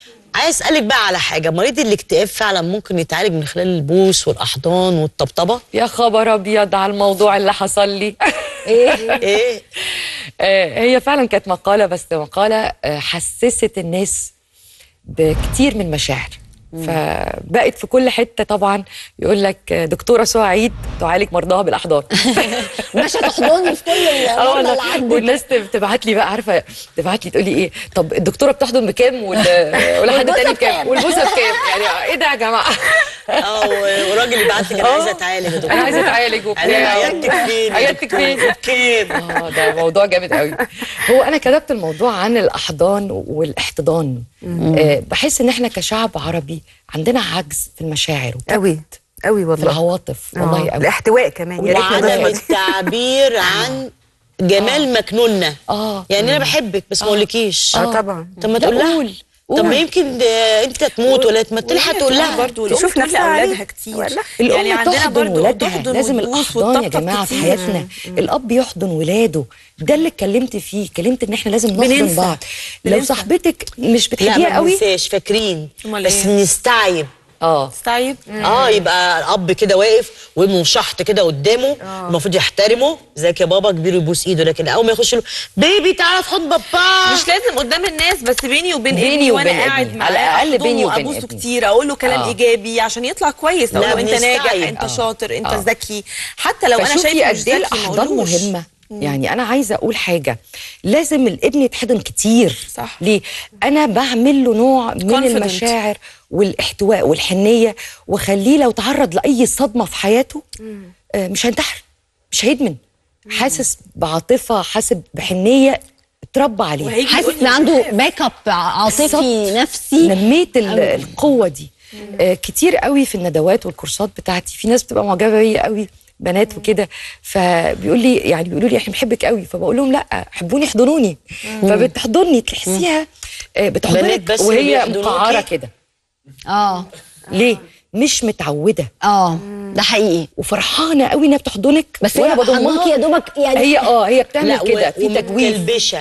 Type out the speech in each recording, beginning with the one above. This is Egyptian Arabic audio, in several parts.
عايز اسالك بقى على حاجه مريض الاكتئاب فعلا ممكن يتعالج من خلال البوس والاحضان والطبطبه يا خبر ابيض على الموضوع اللي حصل لي ايه آه، هي فعلا كانت مقاله بس مقاله آه، حسست الناس بكتير من مشاعر فبقت في كل حته طبعا يقول لك آه، دكتوره سهى عيد تعالج مرضاها بالاحضان مش هتحضني في كل اه المرضى والله اللي عندك والناس تبعت لي بقى عارفه تبعت لي تقول لي ايه طب الدكتوره بتحضن بكام وال- ولا حد والبوسة تاني بكام؟ بكام والبوسه بكام يعني ايه ده يا جماعه اه و- وراجل يبعت لك انا عايزه اتعالج يا دكتور انا عايزه اتعالج انا وبتاع عيادتك فين يا عيادتك دكتور؟ فين فين اه ده موضوع جامد قوي هو انا كتبت الموضوع عن الاحضان والاحتضان آه بحس ان احنا كشعب عربي عندنا عجز في المشاعر وكبت قوي قوي في والله العواطف والله آه، قوي الاحتواء كمان يا ريت وعدم نضيفها التعبير عن جمال مكنوننا اه يعني انا بحبك بس ما اقولكيش اه طبعا طب ما لا، تقول لها قول، طب ما قول. يمكن آه، انت تموت ولا ما تلحق وهي تقول تقول لها برضه الام تشوف تقول نفسها عليه. لاولادها كتير ولا؟ الام يعني عندنا تحضن برضه ولادها تحضن لازم وتبوس الاحضان يا وتطبطب جماعه في كتير. حياتنا الاب يحضن ولاده ده اللي اتكلمت فيه اتكلمت ان احنا لازم نحضن بننسى. بعض لو بننسى. صاحبتك مش لا بتحبيها ما قوي ننساش فاكرين أمال بس إيه؟ نستعيب اه طيب اه يبقى الاب كده واقف وابنه شحط كده قدامه المفروض يحترمه ازيك يا بابا كبير يبوس ايده لكن اول ما يخش له بيبي تعالى تحط بابا مش لازم قدام الناس بس بيني وبين بيني ابني وانا وبين قاعد ابني. معاه على الأقل أحضنه بيني وبين وابوسه ابني. كتير اقول له كلام آه. ايجابي عشان يطلع كويس اقول لا، له انت بنستعيب. ناجح انت آه. شاطر انت آه. ذكي حتى لو انا فشوفي شايفه مش قد ايه ذكي ما الاحضان أقولوش. مهمه يعني انا عايزه اقول حاجه لازم الابن يتحضن كتير صح. ليه انا بعمل له نوع من Confident. المشاعر والاحتواء والحنيه واخليه لو تعرض لاي صدمه في حياته آه، مش هينتحر مش هيدمن حاسس بعاطفه حاسس بحنيه اتربى عليها وهيجي حاسس يقول ان لي عنده باك اب عاطفي بالظبط. نفسي نميت ال- أوي. القوه دي آه كتير قوي في الندوات والكورسات بتاعتي في ناس بتبقى معجبه بيا قوي بنات وكده فبيقول لي يعني بيقولوا لي احنا بنحبك قوي فبقول لهم لا حبوني احضنوني فبتحضني تحسيها آه، بنات بتحضنك بس اللي وهي بيحضنوكي؟ مقعره كده اه ليه مش متعوده اه ده حقيقي وفرحانه قوي انها بتحضنك بس وأنا هي بضمها. حضنك يا دوبك يعني هي اه هي بتعمل لا كده في تجويف مكلبشه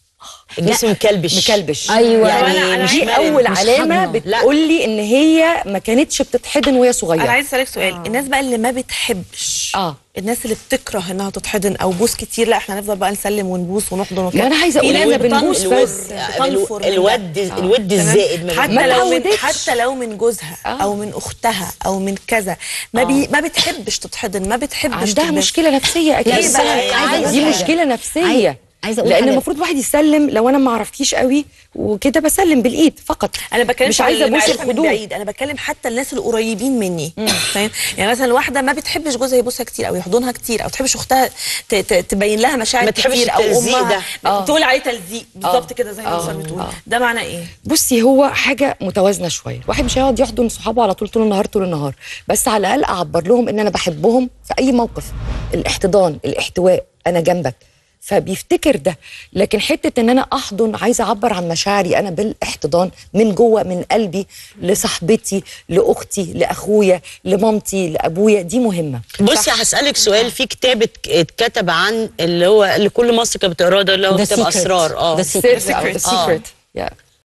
الجسم مكلبش مكلبش ايوه يعني أنا- أنا مش دي عايزة- اول مش علامه حضنة. بتقول لي ان هي ما كانتش بتتحضن وهي صغيره انا عايز اسالك سؤال الناس بقى اللي ما بتحبش اه الناس اللي بتكره انها تتحضن او بوس كتير لا احنا هنفضل بقى نسلم ونبوس ونحضن وكده ما أنا عايزة في أقول ناس إحنا بتن- بنبوس الود- بس. بتنفر من ده. الود الود تمام؟ الزائد ما حتى ما لو من اتعودتش. حتى لو من جوزها آه. او من اختها او من كذا ما بي ما بتحبش تتحضن ما بتحبش عندها تلبس. مشكله نفسيه اكيد ليه بقى؟ دي عايزة أقول حاجة. مشكله نفسيه عايزة- عايزة أقول لان حاجة. المفروض واحد يسلم لو انا ما عرفتكيش قوي وكده بسلم بالايد فقط انا بتكلم مش عايزه ابوس من الخدود بعيد انا بتكلم حتى الناس القريبين مني فاهم يعني مثلا واحده ما بتحبش جوزها يبوسها كتير او يحضنها كتير او تحبش اختها ت- ت- تبين لها مشاعر ما تحبش كتير او التلزيق امها ده. تقول عليه تلزيق بالظبط آه. كده زي ما آه. وصل بتقول آه. ده معناه ايه بصي هو حاجه متوازنه شويه الواحد مش هيقعد يحضن صحابه على طول طول النهار طول النهار بس على الاقل اعبر لهم ان انا بحبهم في اي موقف الاحتضان الاحتواء انا جنبك فبيفتكر ده لكن حته ان انا احضن عايزه اعبر عن مشاعري انا بالاحتضان من جوه من قلبي لصاحبتي لاختي لاخويا لمامتي لابويا دي مهمه بصي هسألك سؤال في كتاب اتك- اتكتب عن اللي هو اللي كل مصر كانت بتقراه ده اللي هو The كتاب Secret. اسرار اه The Secret. سر او ذا آه. سيكريت